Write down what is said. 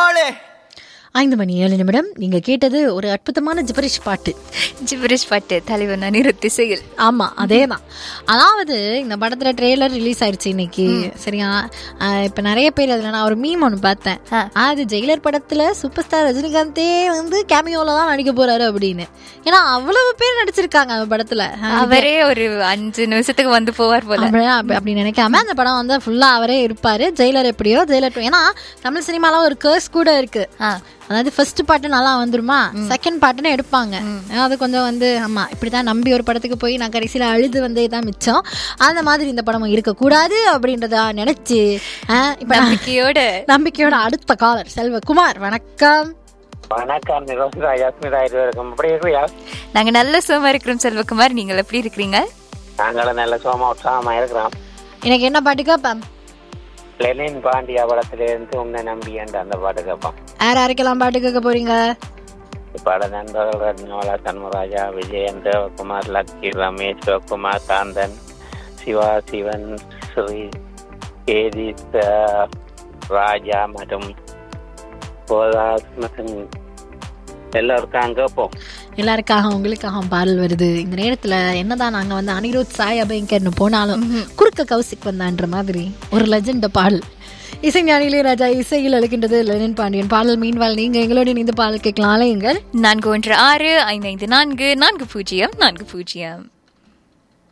மோளே ஐந்து மணி ஏழு நிமிடம் நீங்க கேட்டது ஒரு அற்புதமான ஜிபரிஷ் பாட்டு ஜிபரிஷ் பாட்டு தலைவன் அனிருத் இசையில் ஆமா அதேதான் அதாவது இந்த படத்துல ட்ரெய்லர் ரிலீஸ் ஆயிருச்சு இன்னைக்கு சரியா ஆஹ் இப்ப நிறைய பேர் அதுல நான் ஒரு மீம் ஒன்று பார்த்தேன் ஆ. அது ஜெயிலர் படத்துல சூப்பர் ஸ்டார் ரஜினிகாந்தே வந்து கேமியோல தான் நடிக்க போறாரு அப்படின்னு ஏன்னா அவ்வளவு பேர் நடிச்சிருக்காங்க அந்த படத்துல ஆஹ் அவரே ஒரு அஞ்சு நிமிஷத்துக்கு வந்து போவார் போல அப்படி அப்படி- அப்படி நினைக்காம அந்த படம் வந்து ஃபுல்லா அவரே இருப்பாரு ஜெயிலர் எப்படியோ ஜெயிலர் two. ஏன்னா தமிழ் சினிமால ஒரு கேர்ஸ் கூட இருக்கு ஆ. அதாவது ஃபர்ஸ்ட் பாட்டு நல்லா வந்துருமா செகண்ட் பாட்டுன்னு எடுப்பாங்க அது கொஞ்சம் வந்து ஆமா இப்படிதான் நம்பி ஒரு படத்துக்கு போய் நான் கடைசியில அழுது வந்தே தான் மிச்சம் அந்த மாதிரி இந்த படமும் இருக்கக்கூடாது அப்படின்றத நினைச்சு ஆ, இப்ப நான் நம்பிக்கையோட நம்பிக்கையோட அடுத்த காலர் செல்வகுமார் வணக்கம் வணக்கம் ரோசிதா யஸ்மிதா இருவருக்கும் எப்படி இருக்கிறியா நாங்க நல்ல சுகமா இருக்கிறோம் செல்வகுமார் நீங்கள் எப்படி இருக்கிறீங்க நாங்களும் நல்ல சோமா உற்சாகமா இருக்கிறோம் எனக்கு என்ன பாட்டு கேட்பேன் லெனின் பாண்டியா படத்திலிருந்து உன்னை நம்பி என்ற அந்த பாட்டு கேட்போம் யார் யாருக்கெல்லாம் பாட்டு கேட்க போறீங்க பட நண்பர்கள் ரத்னவாலா சண்முராஜா விஜயன் தேவகுமார் லக்கி ரமேஷ் சிவகுமார் காந்தன் சிவா சிவன் ஸ்ரீ கேதிஸ் அஹ், ராஜா மற்றும் கோதாஸ் மற்றும் எல்லோருக்கும் கேட்போம் எல்லாருக்காக உங்களுக்காக பாடல் வருது இந்த நேரத்துல என்னதான் நாங்க வந்து அனிருத் சாய் அபயங்கர்னு போனாலும் குறுக்க கௌசிக் வந்தான்ற மாதிரி ஒரு லெஜெண்ட் பாடல் இசைஞானிலே ராஜா இசையில் அழுக்கின்றது லெனின் பாண்டியன் பாடல் மீன்வால் நீங்க எங்களோட இந்த பாடல் கேட்கலாம் அலையுங்கள் நான்கு ஒன்று ஆறு ஐந்து ஐந்து நான்கு நான்கு பூஜ்ஜியம் நான்கு பூஜ்ஜியம்